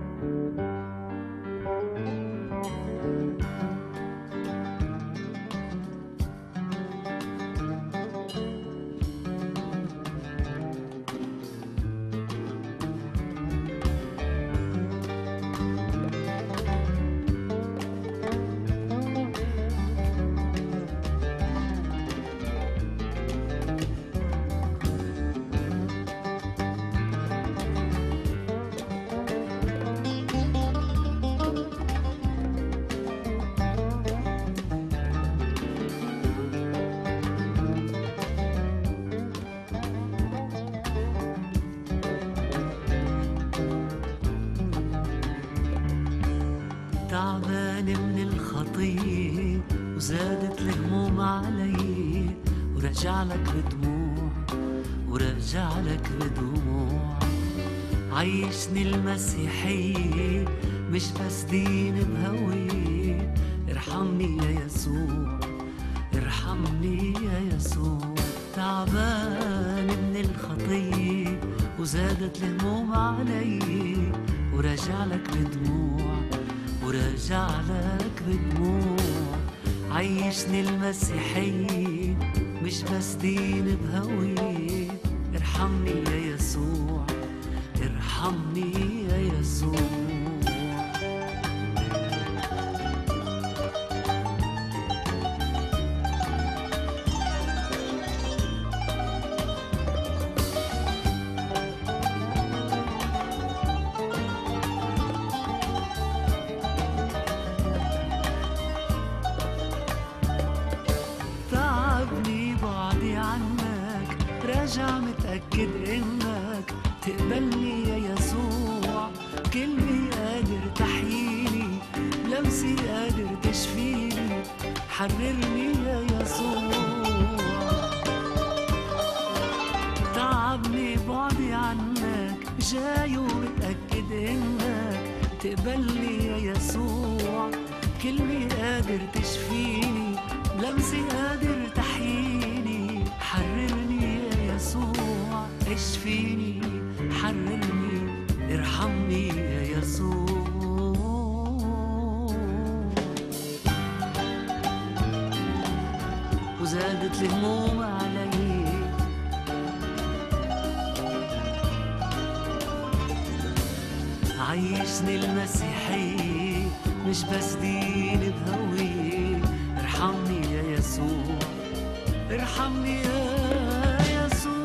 تعبان من الخطية وزادت الهموم علي ورجع لك بدموع ورجع لك بدموع عيشني المسيحية مش بس دين بهوية ارحمني يا يسوع ارحمني يا يسوع تعبان من الخطية وزادت الهموم علي ورجع لك بدموع ورجع لك بدموع عيشني المسيحية مش بس دين بهوية ارحمني يا يسوع ارحمني يا يسوع تعبني بعدي عنك راجع متأكد إنك تقبلني يا يسوع كلمة قادر تحييني لمسي قادر تشفيني حررني يا يسوع تعبني بعدي عنك جاي ومتأكد إنك تقبلني يا يسوع كلمة قادر تشفيني لمسي قادر تحييني حررني يا يسوع اشفيني حررني ارحمني يا يسوع وزادت الهموم علي عيشني المسيحية مش بس دين بهوية ارحمني يا يسوع ارحمني يا يسوع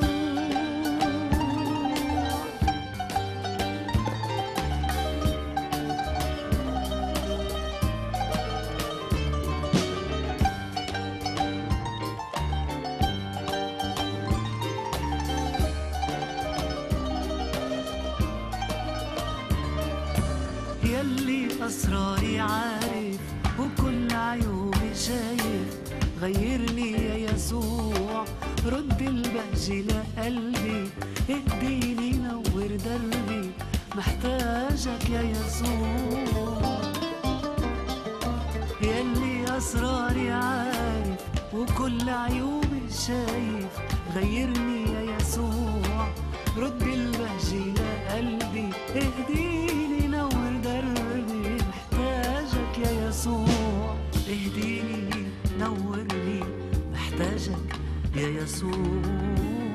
يلي أسراري عارف وكل عيوبي شايف غيرني يا يسوع رد البهجة لقلبي اهديني نور دربي محتاجك يا يسوع يلي أسراري عارف وكل عيوبي شايف غيرني يا يسوع رد البهجة لقلبي اهديني نور دربي محتاجك يا يسوع اهديني نورني محتاجك يا يسوع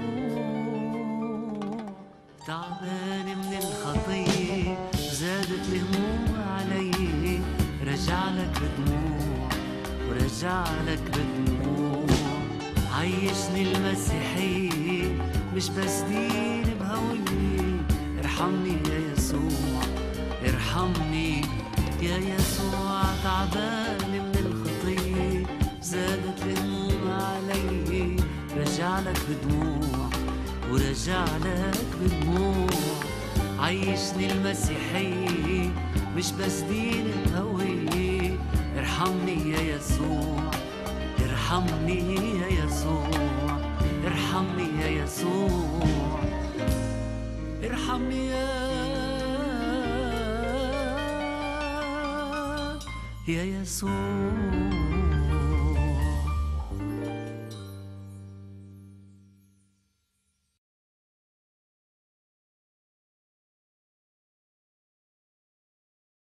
تعبان من الخطية زادت الهموم علي رجع لك بدموع ورجع لك بدموع عيشني المسيحية مش بس دين بهوية ارحمني يا يسوع ارحمني يا يسوع تعبان من الخطية زادت الهموم علي رجع لك بدموع ورجع لك بدموع عيشني المسيحية مش بس دين الهوية ارحمني يا يسوع ارحمني يا يسوع ارحمني يا يسوع ارحمني يا يا يسوع